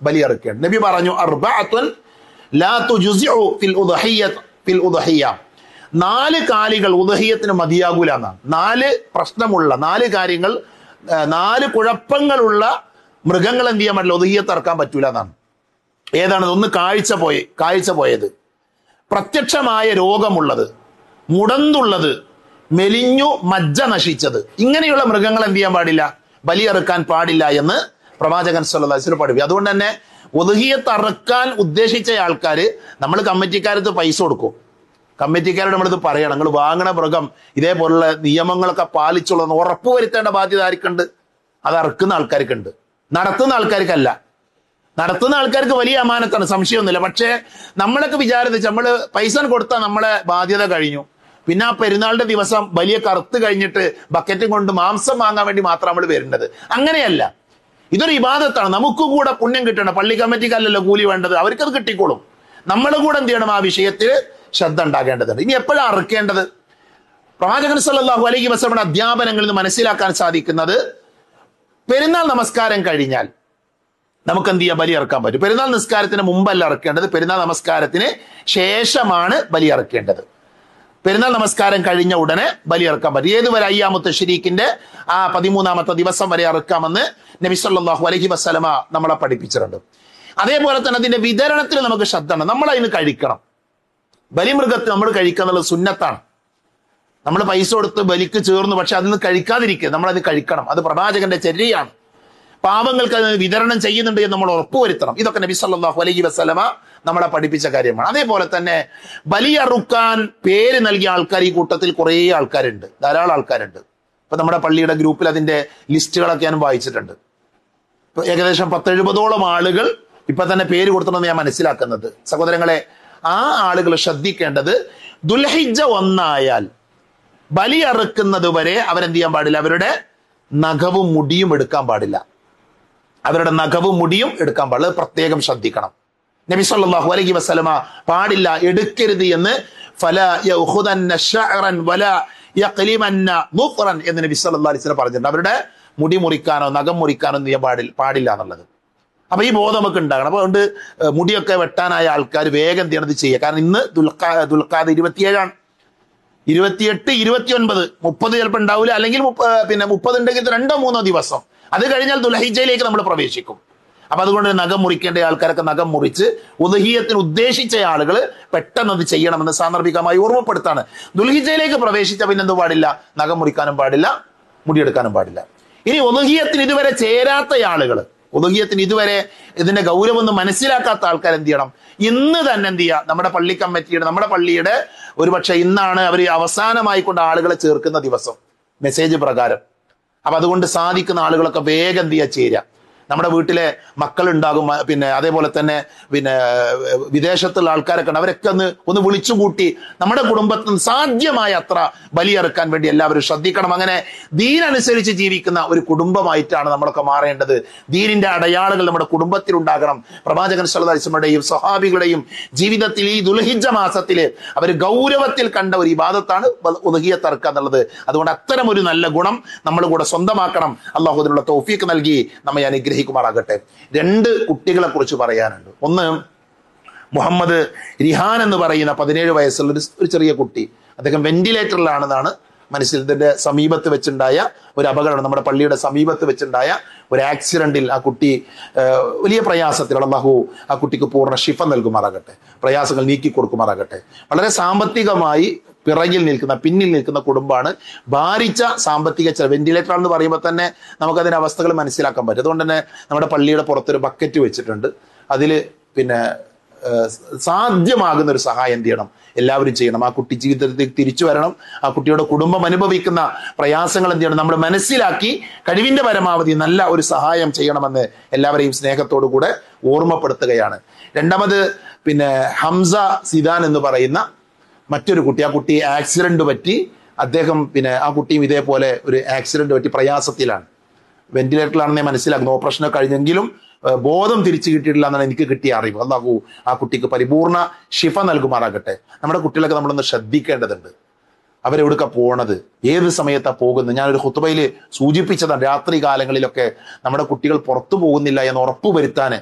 ബലിയറുക്കേണ്ടത് നബി പറഞ്ഞു അർബഅത്തുൻ ലാ തുജ്സിഉ ഫിൽ ഉദ്ഹിയ്യത്ത് ഫിൽ ഉദ്ഹിയ്യ നാല് കാലികൾ ഉദഹീയത്തിന് മതിയാകൂല എന്നാണ് നാല് പ്രശ്നമുള്ള നാല് കാര്യങ്ങൾ ആ, നാല് കുഴപ്പങ്ങളുള്ള മൃഗങ്ങൾ എന്ത് ചെയ്യാൻ പറ്റില്ല ഉദഹീയത്ത് ഇറക്കാൻ പറ്റൂല എന്നാണ് ഏതാണ് ഒന്ന് കാഴ്ച പോയി കാഴ്ച പോയത് പ്രത്യക്ഷമായ രോഗമുള്ളത് മുടന്തുള്ളത് മെലിഞ്ഞു മജ്ജ നശിച്ചത് ഇങ്ങനെയുള്ള മൃഗങ്ങൾ എന്ത് ചെയ്യാൻ പാടില്ല ബലിയെറുക്കാൻ പാടില്ല എന്ന് പ്രവാചകൻ സല്ലാസ്ലം പഠിപ്പി അതുകൊണ്ട് തന്നെ ഒതുകിയത്ത് അറുക്കാൻ ഉദ്ദേശിച്ച ആൾക്കാര് നമ്മൾ കമ്മിറ്റിക്കാരത്ത് പൈസ കൊടുക്കും കമ്മിറ്റിക്കാരോട് നമ്മളിത് പറയണം നിങ്ങൾ വാങ്ങണ മൃഗം ഇതേപോലുള്ള നിയമങ്ങളൊക്കെ പാലിച്ചുള്ളതെന്ന് ഉറപ്പുവരുത്തേണ്ട ബാധ്യത ആർക്കുണ്ട് അത് അറുക്കുന്ന ആൾക്കാർക്കുണ്ട് നടത്തുന്ന ആൾക്കാർക്കല്ല നടത്തുന്ന ആൾക്കാർക്ക് വലിയ അമാനത്താണ് സംശയമൊന്നുമില്ല പക്ഷേ നമ്മളൊക്കെ വിചാരിച്ച് നമ്മൾ പൈസ കൊടുത്താൽ നമ്മളെ ബാധ്യത കഴിഞ്ഞു പിന്നെ ആ പെരുന്നാളിന്റെ ദിവസം വലിയ കറുത്ത് കഴിഞ്ഞിട്ട് ബക്കറ്റും കൊണ്ട് മാംസം വാങ്ങാൻ വേണ്ടി മാത്രം നമ്മൾ വരുന്നത് അങ്ങനെയല്ല ഇതൊരു ഇബാദത്താണ് നമുക്ക് കൂടെ പുണ്യം കിട്ടണം പള്ളി കമ്മിറ്റിക്കല്ലല്ലോ കൂലി വേണ്ടത് അവർക്കത് കിട്ടിക്കോളും നമ്മൾ കൂടെ എന്ത് ചെയ്യണം ആ വിഷയത്തിൽ ശ്രദ്ധ ഉണ്ടാകേണ്ടതുണ്ട് ഇനി എപ്പോഴാണ് അറുക്കേണ്ടത് പ്രവാചകൻ സല്ലല്ലാഹു അലൈഹി വസല്ലമയുടെ അധ്യാപനങ്ങളിൽ നിന്ന് മനസ്സിലാക്കാൻ സാധിക്കുന്നത് പെരുന്നാൾ നമസ്കാരം കഴിഞ്ഞാൽ നമുക്ക് എന്ത് ചെയ്യാം ബലി ഇറക്കാൻ പറ്റും പെരുന്നാൾ നിസ്കാരത്തിന് മുമ്പല്ല ഇറക്കേണ്ടത് പെരുന്നാൾ നമസ്കാരത്തിന് ശേഷമാണ് ബലി ഇറക്കേണ്ടത് പെരുന്നാൾ നമസ്കാരം കഴിഞ്ഞ ഉടനെ ബലി ഇറക്കാൻ പറ്റും ഏതുവരെ അയ്യാമത്തെ ഷരീഖിന്റെ ആ പതിമൂന്നാമത്തെ ദിവസം വരെ ഇറക്കാമെന്ന് നബി സല്ലല്ലാഹു അലൈഹി വസല്ലമ നമ്മളെ പഠിപ്പിച്ചിട്ടുണ്ട് അതേപോലെ തന്നെ അതിന്റെ വിതരണത്തിൽ നമുക്ക് ശ്രദ്ധ ഉണ്ട് നമ്മൾ അതിന് കഴിക്കണം ബലിമൃഗത്തെ നമ്മൾ കഴിക്കുക എന്നുള്ളത് സുന്നത്താണ് നമ്മൾ പൈസ കൊടുത്ത് ബലിക്ക് ചേർന്നു പക്ഷെ അതിൽ നിന്ന് കഴിക്കാതിരിക്കുക നമ്മൾ അത് കഴിക്കണം അത് പ്രവാചകന്റെ ചര്യയാണ് പാവങ്ങൾക്ക് അത് വിതരണം ചെയ്യുന്നുണ്ട് എന്ന് നമ്മൾ ഉറപ്പുവരുത്തണം ഇതൊക്കെ നബി സല്ലല്ലാഹു അലൈഹി വസല്ലമ നമ്മളെ പഠിപ്പിച്ച കാര്യമാണ് അതേപോലെ തന്നെ ബലിയറുക്കാൻ പേര് നൽകിയ ആൾക്കാർ ഈ കൂട്ടത്തിൽ കുറേ ആൾക്കാരുണ്ട് ധാരാളം ആൾക്കാരുണ്ട് ഇപ്പൊ നമ്മുടെ പള്ളിയുടെ ഗ്രൂപ്പിൽ അതിന്റെ ലിസ്റ്റുകളൊക്കെ ഞാൻ വായിച്ചിട്ടുണ്ട് ഇപ്പൊ ഏകദേശം പത്തെഴുപതോളം ആളുകൾ ഇപ്പൊ തന്നെ പേര് കൊടുത്തണമെന്ന് ഞാൻ മനസ്സിലാക്കുന്നത് സഹോദരങ്ങളെ ആ ആളുകൾ ശ്രദ്ധിക്കേണ്ടത് ദുൽഹിജ ഒന്നായാൽ ബലി അറുക്കുന്നത് വരെ അവരെന്ത് ചെയ്യാൻ പാടില്ല അവരുടെ നഖവും മുടിയും എടുക്കാൻ പാടില്ല അവരുടെ നഖവും മുടിയും എടുക്കാൻ പാടില്ല അത് പ്രത്യേകം ശ്രദ്ധിക്കണം നബി സല്ലല്ലാഹു അലൈഹി വസല്ലമ പാടില്ല എടുക്കരുത് എന്ന് ഫല യഖുദന്ന ശഅറൻ വല യഖ്ലിമന്ന മുഖ്റൻ എന്ന് നബി സല്ലല്ലാഹു അലൈഹി വസല്ലം പറഞ്ഞിട്ടുണ്ട് അവരുടെ മുടി മുറിക്കാനോ നഖം മുറിക്കാനോ നീ പാടില്ല പാടില്ല എന്നുള്ളത് അപ്പൊ ഈ ബോധം നമുക്ക് ഉണ്ടാകണം അപ്പൊ അതുകൊണ്ട് ഏഹ്, മുടിയൊക്കെ വെട്ടാനായ ആൾക്കാർ വേഗം എന്ത് ചെയ്യണം ഇത് ചെയ്യുക കാരണം ഇന്ന് ദുൽഖാ ദുൽഖാദ് ഇരുപത്തിയേഴാണ് ഇരുപത്തിയെട്ട് ഇരുപത്തിയൊൻപത് മുപ്പത് ചിലപ്പോൾ ഉണ്ടാവില്ല അല്ലെങ്കിൽ മുപ്പ- പിന്നെ മുപ്പത് ഉണ്ടെങ്കിൽ ഇത് രണ്ടോ മൂന്നോ ദിവസം അത് കഴിഞ്ഞാൽ ദുൽഹിജയിലേക്ക് നമ്മൾ പ്രവേശിക്കും അപ്പൊ അതുകൊണ്ട് നഖം മുറിക്കേണ്ട ആൾക്കാരൊക്കെ നഖം മുറിച്ച് ഉദഹീയത്തിന് ഉദ്ദേശിച്ച ആളുകൾ പെട്ടെന്ന് അത് ചെയ്യണമെന്ന് സാന്ദർഭികമായി ഓർമ്മപ്പെടുത്താണ് ദുൽഹിജയിലേക്ക് പ്രവേശിച്ച പിന്നെ എന്ത് പാടില്ല നഖം മുറിക്കാനും പാടില്ല മുടിയെടുക്കാനും പാടില്ല ഇനി ഉദഹീയത്തിന് ഇതുവരെ ചേരാത്ത ആളുകൾ ഉദഹീയത്തിന് ഇതുവരെ ഇതിന്റെ ഗൗരവം ഒന്നും മനസ്സിലാക്കാത്ത ആൾക്കാർ എന്ത് ചെയ്യണം ഇന്ന് തന്നെ എന്ത് ചെയ്യുക നമ്മുടെ പള്ളി കമ്മിറ്റിയുടെ നമ്മുടെ പള്ളിയുടെ ഒരുപക്ഷെ ഇന്നാണ് അവർ അവസാനമായി കൊണ്ട് ആളുകളെ ചേർക്കുന്ന ദിവസം മെസ്സേജ് പ്രകാരം അപ്പൊ അതുകൊണ്ട് സാധിക്കുന്ന ആളുകളൊക്കെ വേഗം എന്ത് ചെയ്യുക ചേരുക നമ്മുടെ വീട്ടിലെ മക്കൾ ഉണ്ടാകും മ- പിന്നെ അതേപോലെ തന്നെ പിന്നെ ഏഹ്, വിദേശത്തുള്ള ആൾക്കാരൊക്കെ ഉണ്ട് അവരൊക്കെ ഒന്ന് ഒന്ന് വിളിച്ചുകൂട്ടി നമ്മുടെ കുടുംബത്തിൽ നിന്ന് സാധ്യമായ അത്ര ബലിയെറുക്കാൻ വേണ്ടി എല്ലാവരും ശ്രദ്ധിക്കണം അങ്ങനെ ദീനനുസരിച്ച് ജീവിക്കുന്ന ഒരു കുടുംബമായിട്ടാണ് നമ്മളൊക്കെ മാറേണ്ടത് ദീനിന്റെ അടയാളുകൾ നമ്മുടെ കുടുംബത്തിൽ ഉണ്ടാകണം പ്രവാചകൻ സല്ലാസ്മയുടെയും സ്വഹാബികളുടെയും ജീവിതത്തിൽ ഈ ദുൽഹിജ മാസത്തില് അവർ ഗൗരവത്തിൽ കണ്ട ഒരു ഇബാദത്താണ് ഉദഹിയത്തറക്കുക എന്നുള്ളത് അതുകൊണ്ട് അത്തരം ഒരു നല്ല ഗുണം നമ്മൾ കൂടെ സ്വന്തമാക്കണം അള്ളാഹു അതിനുള്ള തൗഫീക്ക് നൽകി നമ്മെ അനുഗ്രഹിക്കുമാറാകട്ടെ രണ്ട് കുട്ടികളെ കുറിച്ച് പറയാനുണ്ട് ഒന്ന് മുഹമ്മദ് റിഹാൻ എന്ന് പറയുന്ന പതിനേഴ് വയസ്സുള്ള ഒരു ഒരു ചെറിയ കുട്ടി അദ്ദേഹം വെന്റിലേറ്ററിലാണെന്നാണ് മനസ്സിൽ ഇതിന്റെ സമീപത്ത് വെച്ചുണ്ടായ ഒരു അപകടം നമ്മുടെ പള്ളിയുടെ സമീപത്ത് വെച്ചുണ്ടായ ഒരു ആക്സിഡന്റിൽ ആ കുട്ടി ആ, വലിയ പ്രയാസത്തിൽ അള്ളാഹു ആ കുട്ടിക്ക് പൂർണ്ണ ഷിഫ നൽകുമാറാകട്ടെ പ്രയാസങ്ങൾ നീക്കി കൊടുക്കുമാറാകട്ടെ വളരെ സാമ്പത്തികമായി പിറകിൽ നിൽക്കുന്ന പിന്നിൽ നിൽക്കുന്ന കുടുംബമാണ് ഭാരിച്ച സാമ്പത്തിക ചെലവ് വെന്റിലേറ്റർ എന്ന് പറയുമ്പോൾ തന്നെ നമുക്കതിന്റെ അവസ്ഥകൾ മനസ്സിലാക്കാൻ പറ്റും അതുകൊണ്ട് തന്നെ നമ്മുടെ പള്ളിയുടെ പുറത്തൊരു ബക്കറ്റ് വെച്ചിട്ടുണ്ട് അതിൽ പിന്നെ ഏഹ് സാധ്യമാകുന്ന ഒരു സഹായം എന്ത് ചെയ്യണം എല്ലാവരും ചെയ്യണം ആ കുട്ടി ജീവിതത്തിൽ തിരിച്ചു വരണം ആ കുട്ടിയുടെ കുടുംബം അനുഭവിക്കുന്ന പ്രയാസങ്ങൾ എന്ത് ചെയ്യണം നമ്മൾ മനസ്സിലാക്കി കഴിവിന്റെ പരമാവധി നല്ല ഒരു സഹായം ചെയ്യണമെന്ന് എല്ലാവരെയും സ്നേഹത്തോടു കൂടെ ഓർമ്മപ്പെടുത്തുകയാണ് രണ്ടാമത് പിന്നെ ഹംസ സിദാൻ എന്ന് പറയുന്ന മറ്റൊരു കുട്ടി ആ കുട്ടി ആക്സിഡന്റ് പറ്റി അദ്ദേഹം പിന്നെ ആ കുട്ടിയും ഇതേപോലെ ഒരു ആക്സിഡന്റ് പറ്റി പ്രയാസത്തിലാണ് വെന്റിലേറ്ററിലാണെന്ന് ഞാൻ മനസ്സിലാക്കുന്നു ഓപ്പറേഷൻ കഴിഞ്ഞെങ്കിലും ഏഹ്, ബോധം തിരിച്ചു കിട്ടിയിട്ടില്ല എന്നാണ് എനിക്ക് കിട്ടിയ അറിവ് അള്ളാഹു ആ കുട്ടിക്ക് പരിപൂർണ ഷിഫ നൽകുമാറാകട്ടെ നമ്മുടെ കുട്ടികളൊക്കെ നമ്മളൊന്ന് ശ്രദ്ധിക്കേണ്ടതുണ്ട് അവരെവിടുക്ക പോണത് ഏത് സമയത്താ പോകുന്നത് ഞാനൊരു ഹുത്തുബയിൽ സൂചിപ്പിച്ചതാണ് രാത്രി കാലങ്ങളിലൊക്കെ നമ്മുടെ കുട്ടികൾ പുറത്തു പോകുന്നില്ല എന്ന് ഉറപ്പുവരുത്താൻ